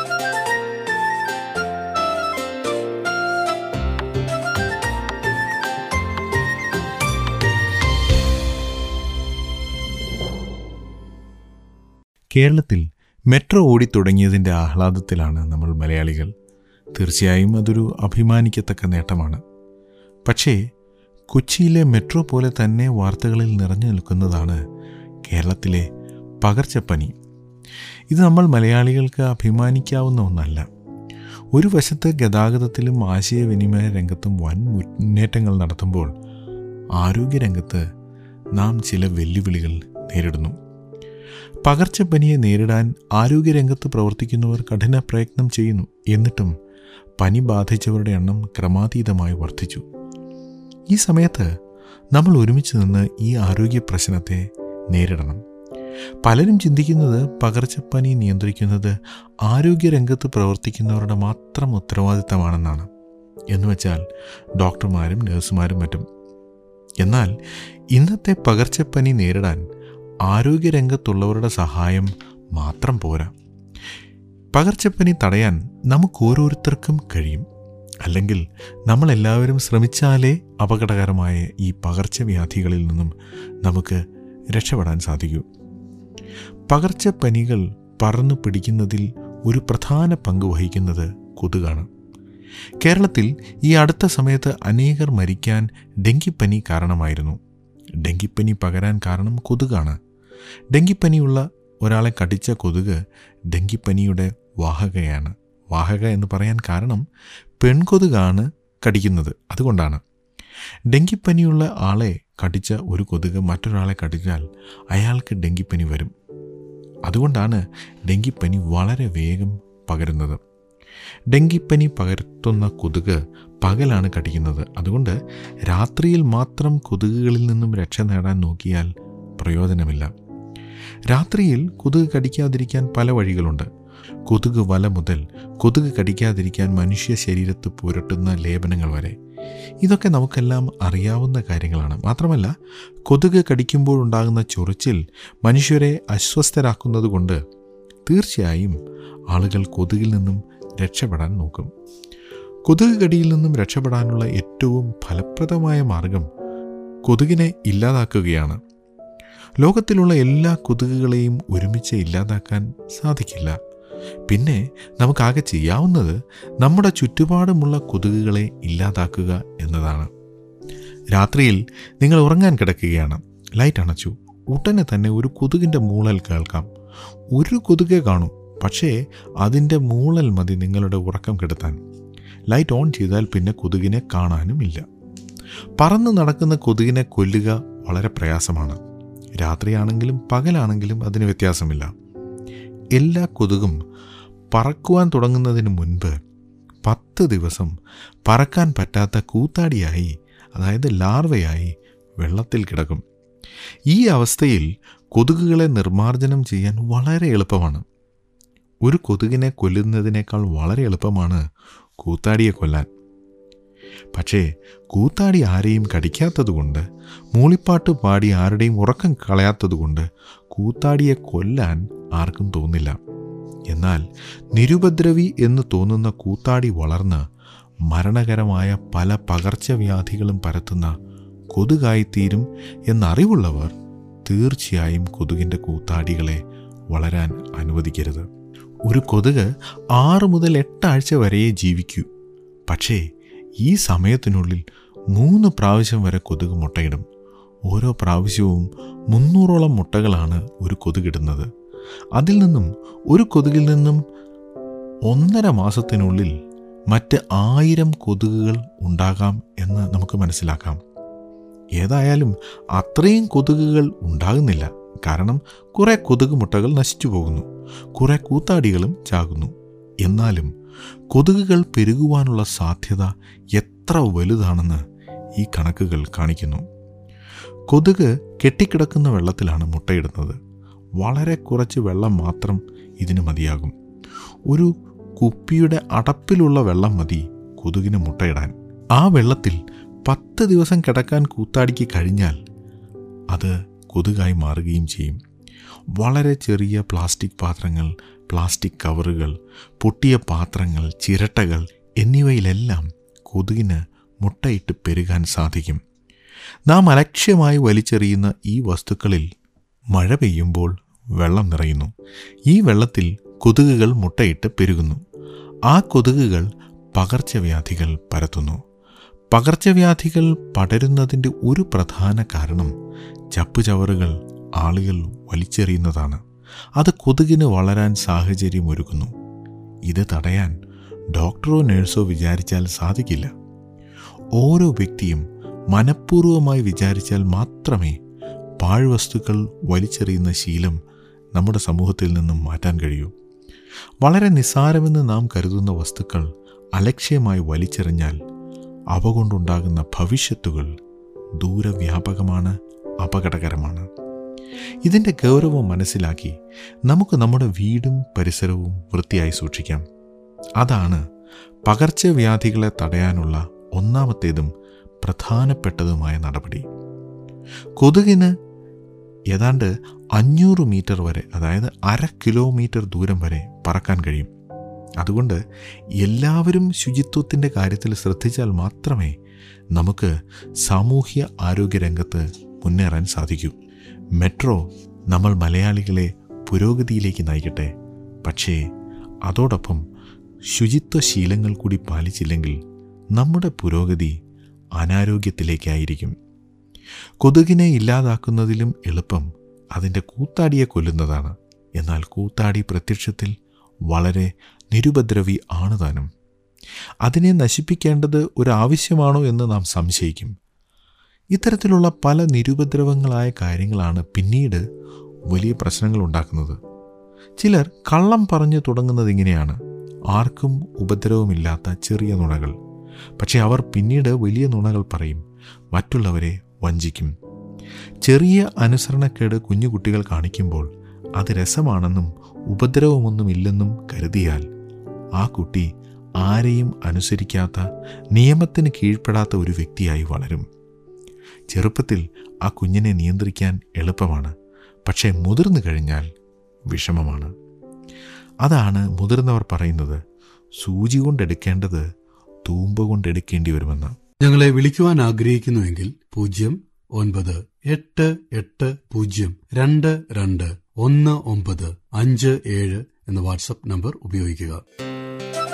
കേരളത്തിൽ മെട്രോ ഓടിത്തുടങ്ങിയതിൻ്റെ ആഹ്ലാദത്തിലാണ് നമ്മൾ മലയാളികൾ തീർച്ചയായും അതൊരു അഭിമാനിക്കത്തക്ക നേട്ടമാണ് പക്ഷേ കൊച്ചിയിലെ മെട്രോ പോലെ തന്നെ വാർത്തകളിൽ നിറഞ്ഞു നിൽക്കുന്നതാണ് കേരളത്തിലെ പകർച്ചപ്പനി ഇത് നമ്മൾ മലയാളികൾക്ക് അഭിമാനിക്കാവുന്ന ഒന്നല്ല ഒരു വശത്ത് ഗതാഗതത്തിലും ആശയവിനിമയ രംഗത്തും വൻ മുന്നേറ്റങ്ങൾ നടത്തുമ്പോൾ ആരോഗ്യരംഗത്ത് നാം ചില വെല്ലുവിളികൾ നേരിടുന്നു പകർച്ചപ്പനിയെ നേരിടാൻ ആരോഗ്യരംഗത്ത് പ്രവർത്തിക്കുന്നവർ കഠിന പ്രയത്നം ചെയ്യുന്നു എന്നിട്ടും പനി ബാധിച്ചവരുടെ എണ്ണം ക്രമാതീതമായി വർദ്ധിച്ചു ഈ സമയത്ത് നമ്മൾ ഒരുമിച്ച് നിന്ന് ഈ ആരോഗ്യ പ്രശ്നത്തെ നേരിടണം പലരും ചിന്തിക്കുന്നത് പകർച്ചപ്പനി നിയന്ത്രിക്കുന്നത് ആരോഗ്യരംഗത്ത് പ്രവർത്തിക്കുന്നവരുടെ മാത്രം ഉത്തരവാദിത്തമാണെന്നാണ് എന്നുവെച്ചാൽ ഡോക്ടർമാരും നഴ്സുമാരും മറ്റും എന്നാൽ ഇന്നത്തെ പകർച്ചപ്പനി നേരിടാൻ ആരോഗ്യരംഗത്തുള്ളവരുടെ സഹായം മാത്രം പോരാ പകർച്ചപ്പനി തടയാൻ നമുക്ക് ഓരോരുത്തർക്കും കഴിയും അല്ലെങ്കിൽ നമ്മളെല്ലാവരും ശ്രമിച്ചാലേ അപകടകരമായ ഈ പകർച്ചവ്യാധികളിൽ നിന്നും നമുക്ക് രക്ഷപ്പെടാൻ സാധിക്കൂ പകർച്ചപ്പനികൾ പറന്നു പിടിക്കുന്നതിൽ ഒരു പ്രധാന പങ്ക് വഹിക്കുന്നത് കൊതുകാണ് കേരളത്തിൽ ഈ അടുത്ത സമയത്ത് അനേകർ മരിക്കാൻ ഡെങ്കിപ്പനി കാരണമായിരുന്നു ഡെങ്കിപ്പനി പകരാൻ കാരണം കൊതുകാണ് ഡെങ്കിപ്പനിയുള്ള ഒരാളെ കടിച്ച കൊതുക് ഡെങ്കിപ്പനിയുടെ വാഹകയാണ് വാഹക എന്ന് പറയാൻ കാരണം പെൺകൊതുകാണ് കടിക്കുന്നത് അതുകൊണ്ടാണ് ഡെങ്കിപ്പനിയുള്ള ആളെ കടിച്ച ഒരു കൊതുക് മറ്റൊരാളെ കടിച്ചാൽ അയാൾക്ക് ഡെങ്കിപ്പനി വരും അതുകൊണ്ടാണ് ഡെങ്കിപ്പനി വളരെ വേഗം പകരുന്നത് ഡെങ്കിപ്പനി പകർത്തുന്ന കൊതുക് പകലാണ് കടിക്കുന്നത് അതുകൊണ്ട് രാത്രിയിൽ മാത്രം കൊതുകുകളിൽ നിന്നും രക്ഷ നേടാൻ നോക്കിയാൽ പ്രയോജനമില്ല രാത്രിയിൽ കൊതുക് കടിക്കാതിരിക്കാൻ പല വഴികളുണ്ട് കൊതുക് വല മുതൽ കൊതുക് കടിക്കാതിരിക്കാൻ മനുഷ്യ ശരീരത്ത് പുരട്ടുന്ന ലേപനങ്ങൾ വരെ ഇതൊക്കെ നമുക്കെല്ലാം അറിയാവുന്ന കാര്യങ്ങളാണ് മാത്രമല്ല കൊതുക് കടിക്കുമ്പോഴുണ്ടാകുന്ന ചൊറിച്ചിൽ മനുഷ്യരെ അസ്വസ്ഥരാക്കുന്നതുകൊണ്ട് തീർച്ചയായും ആളുകൾ കൊതുകിൽ നിന്നും രക്ഷപ്പെടാൻ നോക്കും കൊതുക് കടിയിൽ നിന്നും രക്ഷപ്പെടാനുള്ള ഏറ്റവും ഫലപ്രദമായ മാർഗം കൊതുകിനെ ഇല്ലാതാക്കുകയാണ് ലോകത്തിലുള്ള എല്ലാ കൊതുകുകളെയും ഒരുമിച്ച് ഇല്ലാതാക്കാൻ സാധിക്കില്ല പിന്നെ നമുക്കാകെ ചെയ്യാവുന്നത് നമ്മുടെ ചുറ്റുപാടുമുള്ള കൊതുകുകളെ ഇല്ലാതാക്കുക എന്നതാണ് രാത്രിയിൽ നിങ്ങൾ ഉറങ്ങാൻ കിടക്കുകയാണ് ലൈറ്റ് അണച്ചു ഉടനെ തന്നെ ഒരു കൊതുകിൻ്റെ മൂളൽ കേൾക്കാം ഒരു കൊതുകെ കാണൂ പക്ഷേ അതിൻ്റെ മൂളൽ മതി നിങ്ങളുടെ ഉറക്കം കെടുത്താൻ ലൈറ്റ് ഓൺ ചെയ്താൽ പിന്നെ കൊതുകിനെ കാണാനുമില്ല പറന്ന് നടക്കുന്ന കൊതുകിനെ കൊല്ലുക വളരെ പ്രയാസമാണ് രാത്രിയാണെങ്കിലും പകലാണെങ്കിലും അതിന് വ്യത്യാസമില്ല എല്ലാ കൊതുകും പറക്കുവാൻ തുടങ്ങുന്നതിന് മുൻപ് പത്ത് ദിവസം പറക്കാൻ പറ്റാത്ത കൂത്താടിയായി അതായത് ലാർവയായി വെള്ളത്തിൽ കിടക്കും ഈ അവസ്ഥയിൽ കൊതുകുകളെ നിർമ്മാർജ്ജനം ചെയ്യാൻ വളരെ എളുപ്പമാണ് ഒരു കൊതുകിനെ കൊല്ലുന്നതിനേക്കാൾ വളരെ എളുപ്പമാണ് കൂത്താടിയെ കൊല്ലാൻ പക്ഷേ കൂത്താടി ആരെയും കടിക്കാത്തതുകൊണ്ട് മൂളിപ്പാട്ട് പാടി ആരുടെയും ഉറക്കം കളയാത്തതുകൊണ്ട് കൂത്താടിയെ കൊല്ലാൻ ആർക്കും തോന്നില്ല എന്നാൽ നിരുപദ്രവി എന്ന് തോന്നുന്ന കൂത്താടി വളർന്ന് മരണകരമായ പല പകർച്ചവ്യാധികളും പരത്തുന്ന കൊതുകായിത്തീരും എന്നറിവുള്ളവർ തീർച്ചയായും കൊതുകിൻ്റെ കൂത്താടികളെ വളരാൻ അനുവദിക്കരുത് ഒരു കൊതുക് ആറ് മുതൽ എട്ടാഴ്ച വരെയേ ജീവിക്കൂ പക്ഷേ ഈ സമയത്തിനുള്ളിൽ മൂന്ന് പ്രാവശ്യം വരെ കൊതുക് മുട്ടയിടും ഓരോ പ്രാവശ്യവും മുന്നൂറോളം മുട്ടകളാണ് ഒരു കൊതുകിടുന്നത് അതിൽ നിന്നും ഒരു കൊതുകിൽ നിന്നും ഒന്നര മാസത്തിനുള്ളിൽ മറ്റ് ആയിരം കൊതുകുകൾ ഉണ്ടാകാം എന്ന് നമുക്ക് മനസ്സിലാക്കാം ഏതായാലും അത്രയും കൊതുകുകൾ ഉണ്ടാകുന്നില്ല കാരണം കുറേ കൊതുക് മുട്ടകൾ നശിച്ചു പോകുന്നു കുറേ കൂത്താടികളും ചാകുന്നു എന്നാലും കൊതുകുകൾ പെരുകുവാനുള്ള സാധ്യത എത്ര വലുതാണെന്ന് ഈ കണക്കുകൾ കാണിക്കുന്നു കൊതുക് കെട്ടിക്കിടക്കുന്ന വെള്ളത്തിലാണ് മുട്ടയിടുന്നത് വളരെ കുറച്ച് വെള്ളം മാത്രം ഇതിന് മതിയാകും ഒരു കുപ്പിയുടെ അടപ്പിലുള്ള വെള്ളം മതി കൊതുകിന് മുട്ടയിടാൻ ആ വെള്ളത്തിൽ പത്ത് ദിവസം കിടക്കാൻ കൂത്താടിക്ക് കഴിഞ്ഞാൽ അത് കൊതുകായി മാറുകയും ചെയ്യും വളരെ ചെറിയ പ്ലാസ്റ്റിക് പാത്രങ്ങൾ പ്ലാസ്റ്റിക് കവറുകൾ പൊട്ടിയ പാത്രങ്ങൾ ചിരട്ടകൾ എന്നിവയിലെല്ലാം കൊതുകിന് മുട്ടയിട്ട് പെരുകാൻ സാധിക്കും നാം അലക്ഷ്യമായി വലിച്ചെറിയുന്ന ഈ വസ്തുക്കളിൽ മഴ പെയ്യുമ്പോൾ വെള്ളം നിറയുന്നു ഈ വെള്ളത്തിൽ കൊതുകുകൾ മുട്ടയിട്ട് പെരുകുന്നു ആ കൊതുകുകൾ പകർച്ചവ്യാധികൾ പരത്തുന്നു പകർച്ചവ്യാധികൾ പടരുന്നതിൻ്റെ ഒരു പ്രധാന കാരണം ചപ്പുചവറുകൾ ആളുകൾ വലിച്ചെറിയുന്നതാണ് അത് കൊതുകിന് വളരാൻ സാഹചര്യമൊരുക്കുന്നു ഇത് തടയാൻ ഡോക്ടറോ നഴ്സോ വിചാരിച്ചാൽ സാധിക്കില്ല ഓരോ വ്യക്തിയും മനഃപൂർവ്വമായി വിചാരിച്ചാൽ മാത്രമേ പാഴ്വസ്തുക്കൾ വലിച്ചെറിയുന്ന ശീലം നമ്മുടെ സമൂഹത്തിൽ നിന്നും മാറ്റാൻ കഴിയൂ വളരെ നിസ്സാരമെന്ന് നാം കരുതുന്ന വസ്തുക്കൾ അലക്ഷ്യമായി വലിച്ചെറിഞ്ഞാൽ അവ കൊണ്ടുണ്ടാകുന്ന ഭവിഷ്യത്തുകൾ ദൂരവ്യാപകമാണ് അപകടകരമാണ് ഇതിൻ്റെ ഗൗരവം മനസ്സിലാക്കി നമുക്ക് നമ്മുടെ വീടും പരിസരവും വൃത്തിയായി സൂക്ഷിക്കാം അതാണ് പകർച്ചവ്യാധികളെ തടയാനുള്ള ഒന്നാമത്തേതും പ്രധാനപ്പെട്ടതുമായ നടപടി കൊതുകിന് ഏതാണ്ട് അഞ്ഞൂറ് മീറ്റർ വരെ അതായത് അര കിലോമീറ്റർ ദൂരം വരെ പറക്കാൻ കഴിയും അതുകൊണ്ട് എല്ലാവരും ശുചിത്വത്തിൻ്റെ കാര്യത്തിൽ ശ്രദ്ധിച്ചാൽ മാത്രമേ നമുക്ക് സാമൂഹ്യ ആരോഗ്യരംഗത്ത് മുന്നേറാൻ സാധിക്കൂ മെട്രോ നമ്മൾ മലയാളികളെ പുരോഗതിയിലേക്ക് നയിക്കട്ടെ പക്ഷേ അതോടൊപ്പം ശുചിത്വ ശീലങ്ങൾ കൂടി പാലിച്ചില്ലെങ്കിൽ നമ്മുടെ പുരോഗതി അനാരോഗ്യത്തിലേക്കായിരിക്കും കൊതുകിനെ ഇല്ലാതാക്കുന്നതിലും എളുപ്പം അതിൻ്റെ കൂത്താടിയെ കൊല്ലുന്നതാണ് എന്നാൽ കൂത്താടി പ്രത്യക്ഷത്തിൽ വളരെ നിരുപദ്രവി ആണ് താനും അതിനെ നശിപ്പിക്കേണ്ടത് ഒരു ആവശ്യമാണോ എന്ന് നാം സംശയിക്കും ഇത്തരത്തിലുള്ള പല നിരുപദ്രവങ്ങളായ കാര്യങ്ങളാണ് പിന്നീട് വലിയ പ്രശ്നങ്ങൾ ഉണ്ടാക്കുന്നത് ചിലർ കള്ളം പറഞ്ഞു തുടങ്ങുന്നത് ഇങ്ങനെയാണ് ആർക്കും ഉപദ്രവമില്ലാത്ത ചെറിയ നുണകൾ പക്ഷെ അവർ പിന്നീട് വലിയ നുണകൾ പറയും മറ്റുള്ളവരെ വഞ്ചിക്കും ചെറിയ അനുസരണക്കേട് കുഞ്ഞുകുട്ടികൾ കാണിക്കുമ്പോൾ അത് രസമാണെന്നും ഉപദ്രവമൊന്നുമില്ലെന്നും കരുതിയാൽ ആ കുട്ടി ആരെയും അനുസരിക്കാത്ത നിയമത്തിന് കീഴ്പ്പെടാത്ത ഒരു വ്യക്തിയായി വളരും ചെറുപ്പത്തിൽ ആ കുഞ്ഞിനെ നിയന്ത്രിക്കാൻ എളുപ്പമാണ് പക്ഷേ മുതിർന്നു കഴിഞ്ഞാൽ വിഷമമാണ് അതാണ് മുതിർന്നവർ പറയുന്നത് സൂചി കൊണ്ടെടുക്കേണ്ടത് തൂമ്പ കൊണ്ടെടുക്കേണ്ടി വരുമെന്ന് ഞങ്ങളെ വിളിക്കുവാൻ ആഗ്രഹിക്കുന്നുവെങ്കിൽ പൂജ്യം ഒൻപത് എട്ട് എട്ട് പൂജ്യം രണ്ട് രണ്ട് ഒന്ന് ഒമ്പത് അഞ്ച് ഏഴ് എന്ന വാട്സപ്പ് നമ്പർ ഉപയോഗിക്കുക